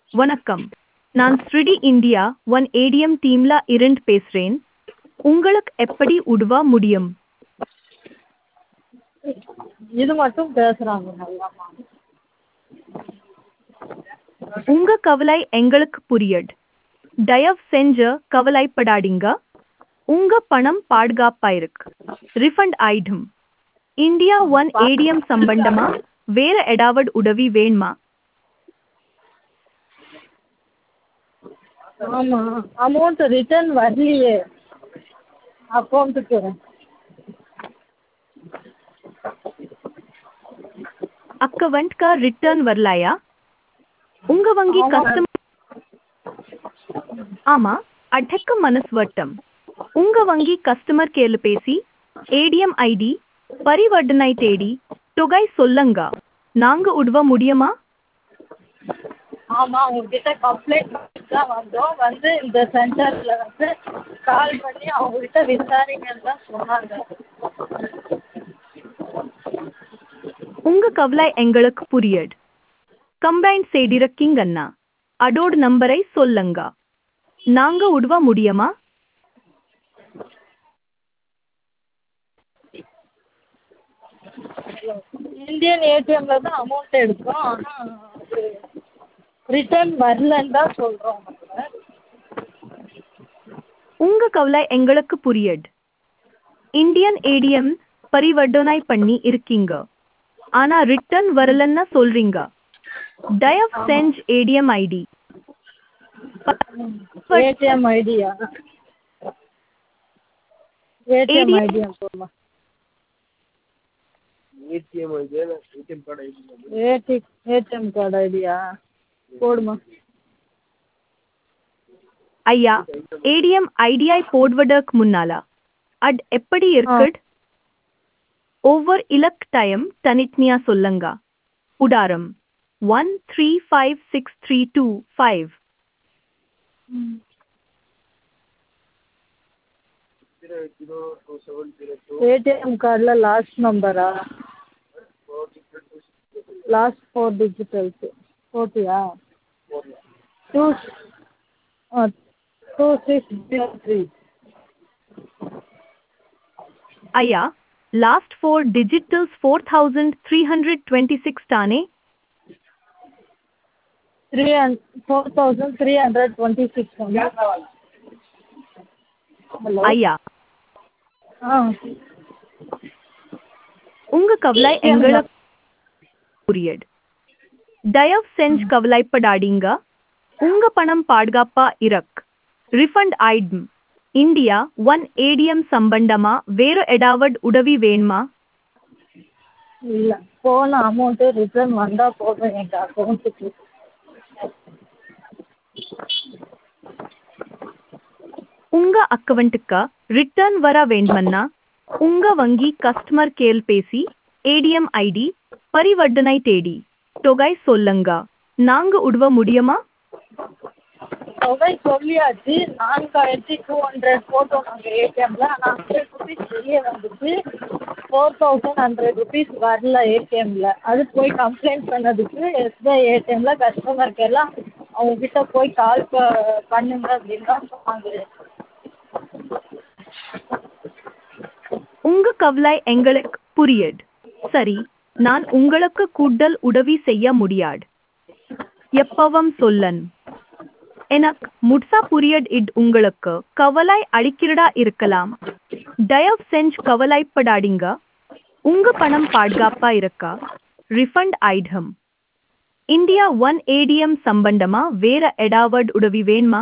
வணக்கம் நான் ஸ்ருடி இந்தியா ஒன் ஏடிஎம் டீம்ல இருந்து பேசுறேன் உங்களுக்கு எப்படி உதவ முடியும் இது மட்டும் பேசுகிறாங்க நல்லாம்மா உங்க கவலை எங்களுக்கு புரியுது தயவு செஞ்சு கவலைப்படாதீங்க உங்க பணம் பாதுகாப்பா இருக்கு ரிஃபண்ட் ஆயிடும் இந்தியா ஒன் ஏடிஎம் சம்பந்தமா வேற ஏதாவது உதவி வேணுமா ஆமாம் அமௌண்ட் ரிட்டர்ன் வரலையே அக்கௌண்ட்டுக்கு அக்கவுண்ட்க்கு ரிட்டர்ன் வரலையா உங்க வங்கி ஆமா. கஸ்டமர் ஆமா அடக்க மனசு வட்டம் உங்க வங்கி கஸ்டமர் கேர்ல பேசி ஏடிஎம் ஐடி பரிவர்த்தனை தேடி தொகை சொல்லுங்க நாங்க உதவ முடியுமா ஆமாம் உங்ககிட்ட கம்ப்ளைண்ட் பண்ணிட்டு தான் வந்தோம் வந்து இந்த சென்டரில் வந்து கால் பண்ணி அவங்ககிட்ட விசாரிங்கன்னு தான் சொன்னாங்க உங்க கவலை எங்களுக்கு புரியுது கம்பைன் செய்திருக்கீங்கன்னா அதோட நம்பரை சொல்லுங்க நாங்க உதவ முடியுமா இந்தியன் ஏடிஎம்மில் தான் அமௌண்ட் எடுத்தோம் ஆனால் அது ரிட்டர்ன் வரலன்னு தான் சொல்கிறோம் நாங்கள் உங்க கவலை எங்களுக்கு புரியுது இந்தியன் ஏடிஎம் பரிவர்த்தனை பண்ணி இருக்கீங்க ஆனா ரிட்டர்ன் வரலன்னு சொல்றீங்க தயவு செஞ்சு ஏடிஎம் ஐடி ஏடிஎம் ஐடியா ஏடிஎம் ADM ஐடியா போடுமா ஏடிஎம் ஐடியா ஏடிஎம் கார்டு ஐடி ஏடி ஏடிஎம் கார்டு ஐடியா போடுமா ஐயா ஏடிஎம் ஐடியை போடுவதற்கு முன்னால அட் எப்படி இருக்குது ஒவ்வொரு இலக் டைம் தனித்தனியா சொல்லுங்க உதாரம் one three five six three two five zero zero two seven zero two ATM கார்டில் லாஸ்ட் நம்பரா four digit to last four டிஜிட்டல்ஸு போட்டியா four two two six zero three ஐயா last four digitals four thousand three hundred twenty six தானே three ஹண்ட் four thousand three hundred twenty six hello ஐயா ஆ உங்க கவலை எங்களுக்கு புரியுது தயவு செஞ்சு கவலைப்படாதீங்க உங்க பணம் பாதுகாப்பா இருக்கு ரிஃபண்ட் ஆயிடும் இந்தியா ஒன் ஏடிஎம் சம்பந்தமா வேற ஏதாவது உதவி வேணுமா இல்லை போன அமௌண்ட்டு ரிட்டர்ன் வந்தால் போதும் எங்கள் அக்கௌண்ட்டுக்கு உங்க அக்கவுண்ட்டுக்கு ரிட்டர்ன் வர வேண்டுமன்னா உங்க வங்கி கஸ்டமர் கேர் பேசி ஏடிஎம் ஐடி பரிவர்த்தனை தேடி தொகை சொல்லுங்க நாங்க உதவ முடியுமா தொகை சொல்லியாச்சு நான்காயிரத்தி டூ ஹண்ட்ரட் போட்டோம் நாங்கள் ஏடிஎம்மில் ஆனால் ஹண்ட்ரட் ருபீஸ் வெளியே வந்துச்சு ஃபோர் தௌசண்ட் ஹண்ட்ரட் ருபீஸ் வரல ஏடிஎம்மில் அது போய் கம்ப்ளைண்ட் பண்ணதுக்கு எஸ்பிஐ ஏடிஎம்மில் கஸ்டமர் கேர்லாம் அவங்கக்கிட்ட போய் கால் ப பண்ணுங்க அப்படின்னு தான் சொன்னாங்க உங்க கவலை எங்களுக்கு புரியுது சரி நான் உங்களுக்கு கூடுதல் உதவி செய்ய முடியாது எப்பவும் சொல்லன் எனக்கு முட்சா புரியட் இட் உங்களுக்கு கவலை அடிக்கிறதா இருக்கலாம் தயவு செஞ்சு கவலைப்படாதீங்க உங்க பணம் பாதுகாப்பா இருக்கா ரிஃபண்ட் ஆயிடும் இந்தியா ஒன் ஏடிஎம் சம்பந்தமா வேற ஏதாவது உதவி வேணுமா